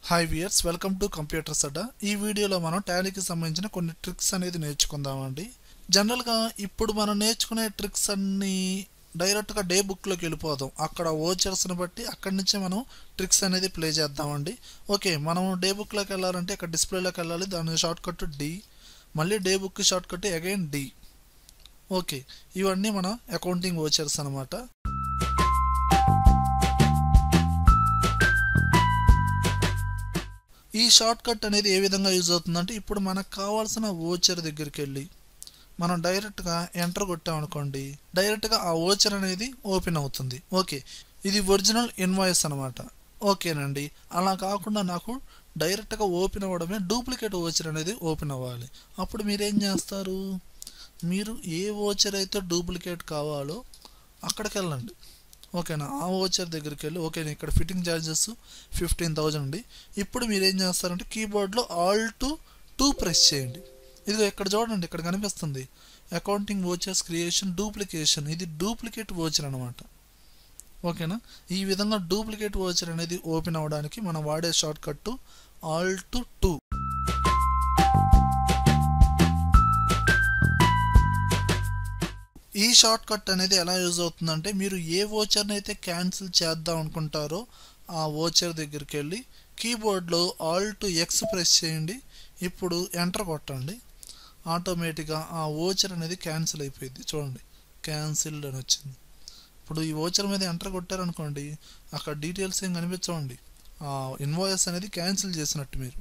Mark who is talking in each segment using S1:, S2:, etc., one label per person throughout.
S1: hi viewers welcome to computers Adda ఈ వీడియోలో మనం టాలీకి సంబంధించిన కొన్ని ట్రిక్స్ అనేది నేర్చుకుందామండి జనరల్గా ఇప్పుడు మనం నేర్చుకునే ట్రిక్స్ అన్నీ డైరెక్ట్గా డే బుక్లోకి వెళ్ళిపోదాం అక్కడ ఓచర్స్ని బట్టి అక్కడి నుంచే మనం ట్రిక్స్ అనేది ప్లే చేద్దామండి ఓకే మనం డే బుక్లోకి వెళ్ళాలంటే ఇక్కడ డిస్ప్లేలోకి వెళ్ళాలి దాని షార్ట్ కట్ డి మళ్ళీ day book short cut again D okay ఇవన్నీ మన అకౌంటింగ్ ఓచర్స్ అనమాట ఈ షార్ట్ కట్ అనేది ఏ విధంగా యూజ్ అవుతుందంటే ఇప్పుడు మనకు కావాల్సిన ఓచర్ దగ్గరికి వెళ్ళి మనం డైరెక్ట్గా ఎంటర్ కొట్టామనుకోండి డైరెక్ట్గా ఆ ఓచర్ అనేది ఓపెన్ అవుతుంది ఓకే ఇది ఒరిజినల్ ఇన్వాయిస్ అనమాట ఓకేనండి అలా కాకుండా నాకు డైరెక్ట్గా ఓపెన్ అవ్వడమే డూప్లికేట్ ఓచర్ అనేది ఓపెన్ అవ్వాలి అప్పుడు మీరేం చేస్తారు మీరు ఏ ఓచర్ అయితే డూప్లికేట్ కావాలో అక్కడికి వెళ్ళండి ఓకేనా ఆ ఓచర్ దగ్గరికి వెళ్ళి ఓకేనా ఇక్కడ ఫిట్టింగ్ ఛార్జెస్ ఫిఫ్టీన్ థౌజండ్ ఉంది ఇప్పుడు మీరు ఏం చేస్తారంటే కీబోర్డ్లో ఆల్ టు టూ ప్రెస్ చేయండి ఇదిగో ఇక్కడ చూడండి ఇక్కడ కనిపిస్తుంది అకౌంటింగ్ ఓచర్స్ క్రియేషన్ డూప్లికేషన్ ఇది డూప్లికేట్ ఓచర్ అనమాట ఓకేనా ఈ విధంగా డూప్లికేట్ ఓచర్ అనేది ఓపెన్ అవ్వడానికి మనం వాడే short cut alt two ఈ షార్ట్ కట్ అనేది ఎలా యూజ్ అవుతుందంటే మీరు ఏ ఓచర్ని అయితే క్యాన్సిల్ చేద్దాం అనుకుంటారో ఆ ఓచర్ దగ్గరికి వెళ్ళి కీబోర్డ్లో ఆల్ టు ఎక్స్ ప్రెస్ చేయండి ఇప్పుడు ఎంటర్ కొట్టండి ఆటోమేటిక్గా ఆ ఓచర్ అనేది క్యాన్సిల్ అయిపోయింది చూడండి క్యాన్సిల్డ్ అని వచ్చింది ఇప్పుడు ఈ ఓచర్ మీద ఎంటర్ కొట్టారనుకోండి అక్కడ డీటెయిల్స్ ఏం కనిపించవండి ఆ ఇన్వాయిస్ అనేది క్యాన్సిల్ చేసినట్టు మీరు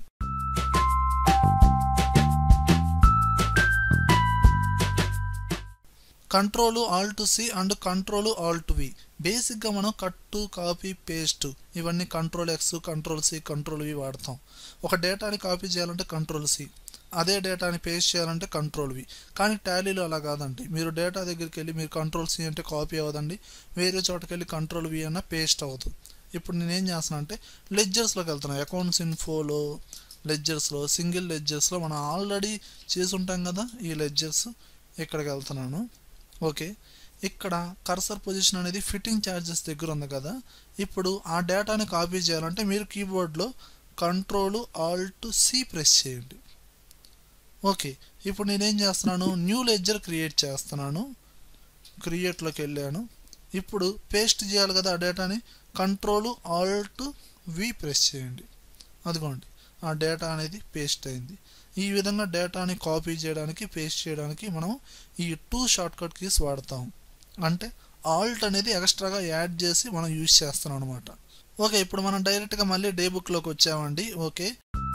S1: control alt C and control alt V బేసిక్గా మనం కట్టు కాపీ పేస్ట్ ఇవన్నీ control X control C control V వాడతాం ఒక డేటాని కాపీ చేయాలంటే కంట్రోల్ సి అదే డేటాని పేస్ట్ చేయాలంటే కంట్రోల్ వి కానీ టాలీలో అలా కాదండి మీరు డేటా దగ్గరికి వెళ్ళి మీరు కంట్రోల్ సి అంటే కాపీ అవ్వదండి వేరే చోటకి వెళ్ళి కంట్రోల్ వి అన్న పేస్ట్ అవ్వదు ఇప్పుడు నేనేం చేస్తాను అంటే లెడ్జర్స్లోకి వెళ్తున్నాను అకౌంట్స్ ఇన్ఫోలో లెడ్జర్స్లో సింగిల్ లెడ్జర్స్లో మనం ఆల్రెడీ చేసి ఉంటాం కదా ఈ లెడ్జర్స్ ఇక్కడికి వెళ్తున్నాను ఓకే ఇక్కడ కర్సర్ పొజిషన్ అనేది ఫిట్టింగ్ ఛార్జెస్ దగ్గర ఉంది కదా ఇప్పుడు ఆ డేటాని కాపీ చేయాలంటే మీరు కీబోర్డ్లో కంట్రోల్ ఆల్ట్ సి ప్రెస్ చేయండి ఓకే ఇప్పుడు నేనేం చేస్తున్నాను న్యూ లెడ్జర్ క్రియేట్ చేస్తున్నాను క్రియేట్లోకి వెళ్ళాను ఇప్పుడు పేస్ట్ చేయాలి కదా ఆ డేటాని కంట్రోల్ ఆల్ట్ వి ప్రెస్ చేయండి అదిగోండి ఆ డేటా అనేది పేస్ట్ అయింది ఈ విధంగా డేటాని కాపీ చేయడానికి పేస్ట్ చేయడానికి మనం ఈ టూ షార్ట్ కట్ కీస్ వాడతాం అంటే ఆల్ట్ అనేది ఎక్స్ట్రాగా యాడ్ చేసి మనం యూజ్ చేస్తున్నాం అనమాట ఓకే ఇప్పుడు మనం డైరెక్ట్గా మళ్ళీ డే బుక్లోకి వచ్చామండి ఓకే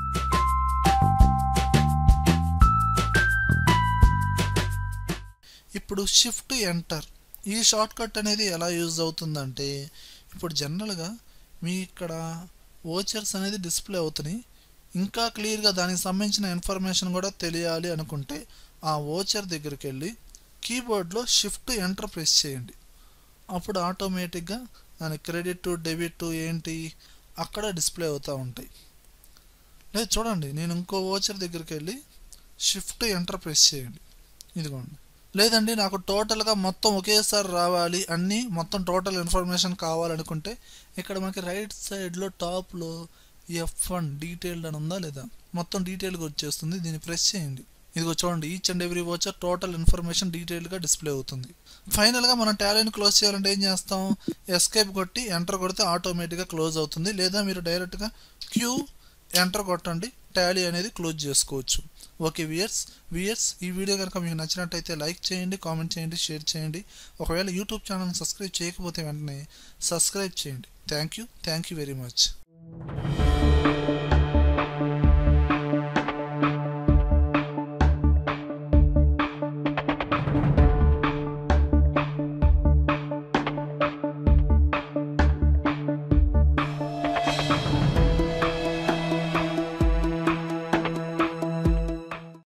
S1: ఇప్పుడు షిఫ్ట్ ఎంటర్ ఈ షార్ట్ కట్ అనేది ఎలా యూజ్ అవుతుందంటే ఇప్పుడు జనరల్గా మీ ఇక్కడ ఓచర్స్ అనేది డిస్ప్లే అవుతున్నాయి ఇంకా క్లియర్గా దానికి సంబంధించిన ఇన్ఫర్మేషన్ కూడా తెలియాలి అనుకుంటే ఆ ఓచర్ దగ్గరికి వెళ్ళి కీబోర్డ్లో షిఫ్ట్ ఎంటర్ ప్రెస్ చేయండి అప్పుడు ఆటోమేటిక్గా దాని క్రెడిట్ డెబిట్ ఏంటి అక్కడ డిస్ప్లే అవుతూ ఉంటాయి లేదు చూడండి నేను ఇంకో ఓచర్ దగ్గరికి వెళ్ళి షిఫ్ట్ ఎంటర్ ప్రెస్ చేయండి ఇదిగోండి లేదండి నాకు టోటల్గా మొత్తం ఒకేసారి రావాలి అన్నీ మొత్తం టోటల్ ఇన్ఫర్మేషన్ కావాలనుకుంటే ఇక్కడ మనకి రైట్ సైడ్లో టాప్లో ఎఫ్ వన్ డీటెయిల్డ్ అని ఉందా లేదా మొత్తం డీటెయిల్గా వచ్చేస్తుంది దీన్ని ప్రెస్ చేయండి ఇదిగో చూడండి each and every voucher total information డీటెయిల్గా డిస్ప్లే అవుతుంది ఫైనల్గా మనం టాలీని క్లోజ్ చేయాలంటే ఏం చేస్తాం ఎస్కేప్ కొట్టి ఎంటర్ కొడితే ఆటోమేటిక్గా క్లోజ్ అవుతుంది లేదా మీరు డైరెక్ట్గా క్యూ ఎంటర్ కొట్టండి టాలీ అనేది క్లోజ్ చేసుకోవచ్చు ఓకే వియర్స్ వియర్స్ ఈ వీడియో కనుక మీకు నచ్చినట్టయితే లైక్ చేయండి కామెంట్ చేయండి షేర్ చేయండి ఒకవేళ యూట్యూబ్ ఛానల్ని సబ్స్క్రైబ్ చేయకపోతే వెంటనే సబ్స్క్రైబ్ చేయండి thank you thank you very much